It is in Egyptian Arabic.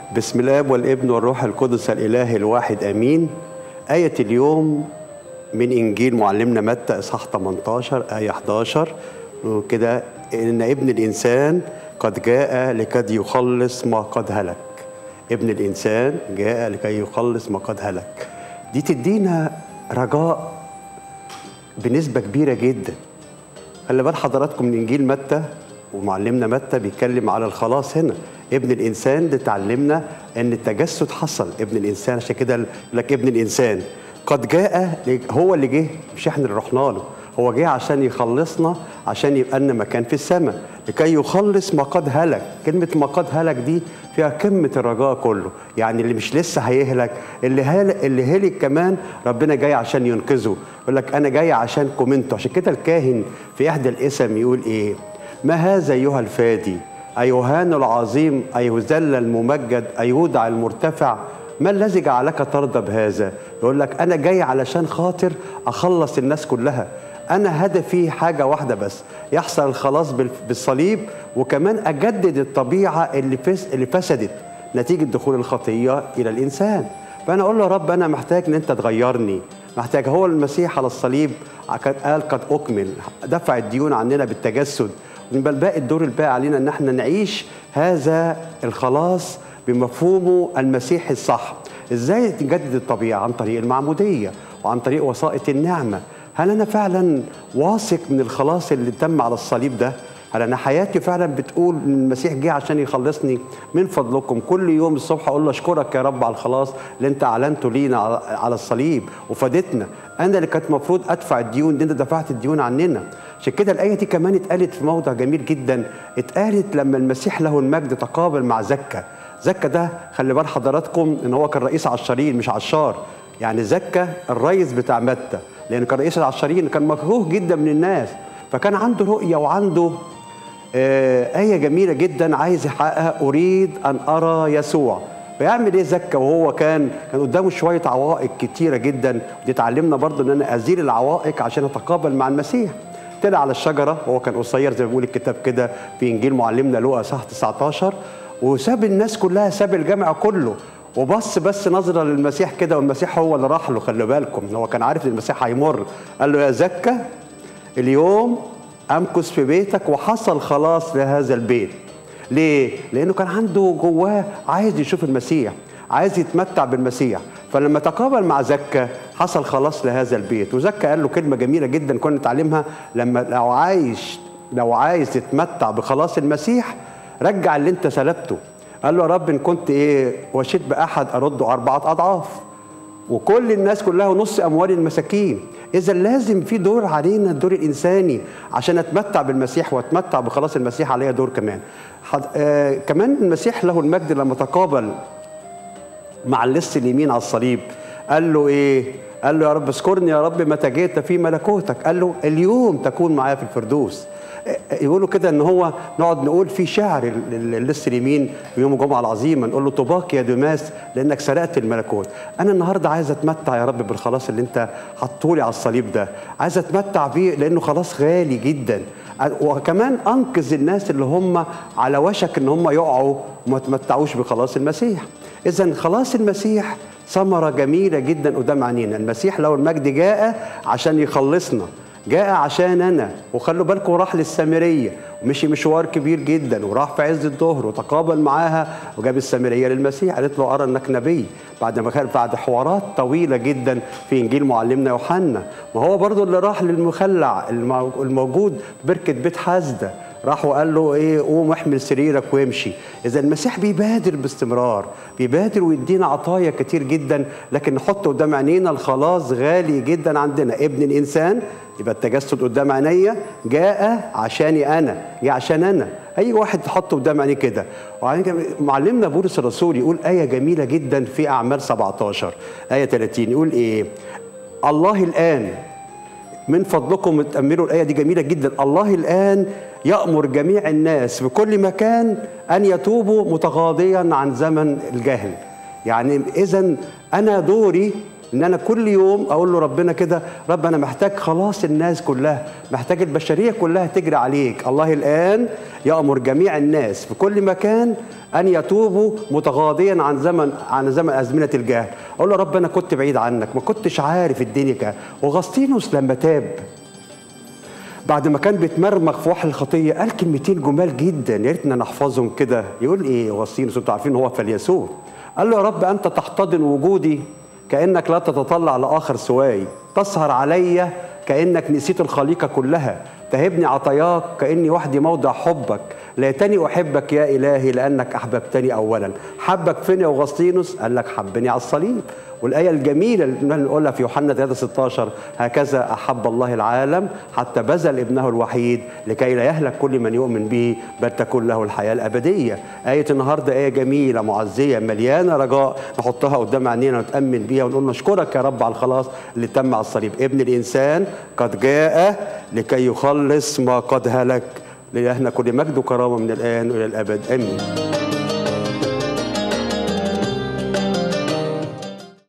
بسم الاب والابن والروح القدس الاله الواحد امين ايه اليوم من انجيل معلمنا متى اصحاح 18 ايه 11 وكده ان ابن الانسان قد جاء لكي يخلص ما قد هلك ابن الانسان جاء لكي يخلص ما قد هلك دي تدينا رجاء بنسبه كبيره جدا خلي بال حضراتكم من انجيل متى ومعلمنا متى بيتكلم على الخلاص هنا ابن الانسان ده تعلمنا ان التجسد حصل ابن الانسان عشان كده يقول لك ابن الانسان قد جاء هو اللي جه مش احنا اللي رحنا له هو جه عشان يخلصنا عشان يبقى لنا مكان في السماء لكي يخلص ما قد هلك كلمة ما قد هلك دي فيها قمة الرجاء كله يعني اللي مش لسه هيهلك اللي هلك اللي هلك كمان ربنا جاي عشان ينقذه يقول لك أنا جاي عشانكم انتوا عشان كده الكاهن في إحدى الاسم يقول إيه ما هذا أيها الفادي أيهان العظيم أيهذل الممجد أيودع المرتفع ما الذي جعلك ترضى بهذا يقول لك أنا جاي علشان خاطر أخلص الناس كلها أنا هدفي حاجة واحدة بس يحصل الخلاص بالصليب وكمان أجدد الطبيعة اللي فس اللي فسدت نتيجة دخول الخطية إلى الإنسان فأنا أقول له يا رب أنا محتاج إن أنت تغيرني محتاج هو المسيح على الصليب قال قد أكمل دفع الديون عننا بالتجسد يبقى الباقي الدور الباقي علينا ان احنا نعيش هذا الخلاص بمفهومه المسيحي الصح ازاي نجدد الطبيعه عن طريق المعموديه وعن طريق وسائط النعمه هل انا فعلا واثق من الخلاص اللي تم على الصليب ده هل انا حياتي فعلا بتقول ان المسيح جه عشان يخلصني من فضلكم كل يوم الصبح اقول له اشكرك يا رب على الخلاص اللي انت اعلنته لينا على الصليب وفادتنا انا اللي كانت المفروض ادفع الديون دي انت دفعت الديون عننا عشان كده الايه دي كمان اتقالت في موضع جميل جدا اتقالت لما المسيح له المجد تقابل مع زكا زكا ده خلي بال حضراتكم ان هو كان رئيس عشارين مش عشار يعني زكا الرئيس بتاع متى لان كان رئيس العشارين كان مكروه جدا من الناس فكان عنده رؤيه وعنده آه آية جميلة جدا عايز يحققها أريد أن أرى يسوع فيعمل ايه زكا وهو كان كان قدامه شويه عوائق كتيره جدا ودي اتعلمنا برضو ان انا ازيل العوائق عشان اتقابل مع المسيح طلع على الشجره وهو كان قصير زي ما بيقول الكتاب كده في انجيل معلمنا لوقا صح 19 وساب الناس كلها ساب الجامع كله وبص بس نظره للمسيح كده والمسيح هو اللي راح له خلي بالكم هو كان عارف ان المسيح هيمر قال له يا زكا اليوم امكث في بيتك وحصل خلاص لهذا البيت ليه؟ لانه كان عنده جواه عايز يشوف المسيح عايز يتمتع بالمسيح فلما تقابل مع زكا حصل خلاص لهذا البيت وزكا قال له كلمه جميله جدا كنا نتعلمها لما لو عايش لو عايز تتمتع بخلاص المسيح رجع اللي انت سلبته قال له يا رب ان كنت ايه وشيت باحد ارده اربعه اضعاف وكل الناس كلها نص اموال المساكين اذا لازم في دور علينا الدور الانساني عشان اتمتع بالمسيح واتمتع بخلاص المسيح عليا دور كمان حد... آه كمان المسيح له المجد لما تقابل مع اللص اليمين على الصليب قال له ايه قال له يا رب اذكرني يا رب متى جئت في ملكوتك قال له اليوم تكون معايا في الفردوس يقولوا كده ان هو نقعد نقول في شعر اللص اليمين في يوم الجمعه العظيمه نقول له طوباك يا دماس لانك سرقت الملكوت انا النهارده عايز اتمتع يا رب بالخلاص اللي انت حطولي على الصليب ده عايز اتمتع بيه لانه خلاص غالي جدا وكمان انقذ الناس اللي هم على وشك ان هم يقعوا وما تمتعوش بخلاص المسيح اذا خلاص المسيح ثمرة جميلة جدا قدام عينينا المسيح لو المجد جاء عشان يخلصنا جاء عشان انا وخلوا بالكم راح للسامريه ومشي مشوار كبير جدا وراح في عز الظهر وتقابل معاها وجاب السامريه للمسيح قالت له ارى انك نبي بعد ما كان بعد حوارات طويله جدا في انجيل معلمنا يوحنا ما هو برضو اللي راح للمخلع الموجود في بركه بيت حزده راح وقال له ايه قوم احمل سريرك وامشي اذا المسيح بيبادر باستمرار بيبادر ويدينا عطايا كتير جدا لكن نحط قدام عينينا الخلاص غالي جدا عندنا ابن الانسان يبقى التجسد قدام عينيا جاء عشاني انا جاء عشان انا اي واحد تحطه قدام عينيه كده معلمنا بولس الرسول يقول ايه جميله جدا في اعمال 17 ايه 30 يقول ايه الله الان من فضلكم تأملوا الآية دي جميلة جدا الله الآن يأمر جميع الناس في كل مكان أن يتوبوا متغاضيا عن زمن الجهل يعني إذا أنا دوري ان انا كل يوم اقول له ربنا كده رب انا محتاج خلاص الناس كلها محتاج البشريه كلها تجري عليك الله الان يأمر جميع الناس في كل مكان أن يتوبوا متغاضيا عن زمن عن زمن أزمنة الجهل أقول له رب أنا كنت بعيد عنك ما كنتش عارف الدنيا كده وغسطينوس لما تاب بعد ما كان بيتمرمغ في وحل الخطيه قال كلمتين جمال جدا يا ريتنا نحفظهم كده يقول ايه غسطينوس انتوا عارفين هو فيلسوف قال له يا رب انت تحتضن وجودي كانك لا تتطلع لاخر سواي تسهر علي كانك نسيت الخليقه كلها تهبني عطاياك كاني وحدي موضع حبك ليتني احبك يا الهي لانك احببتني اولا حبك فين يا اغسطينوس قال لك حبني على الصليب والآية الجميلة اللي نقولها في يوحنا 3 16 هكذا أحب الله العالم حتى بذل ابنه الوحيد لكي لا يهلك كل من يؤمن به بل تكون له الحياة الأبدية آية النهاردة آية جميلة معزية مليانة رجاء نحطها قدام عينينا ونتأمن بيها ونقول نشكرك يا رب على الخلاص اللي تم على الصليب ابن الإنسان قد جاء لكي يخلص ما قد هلك لإلهنا كل مجد وكرامة من الآن وإلى الأبد آمين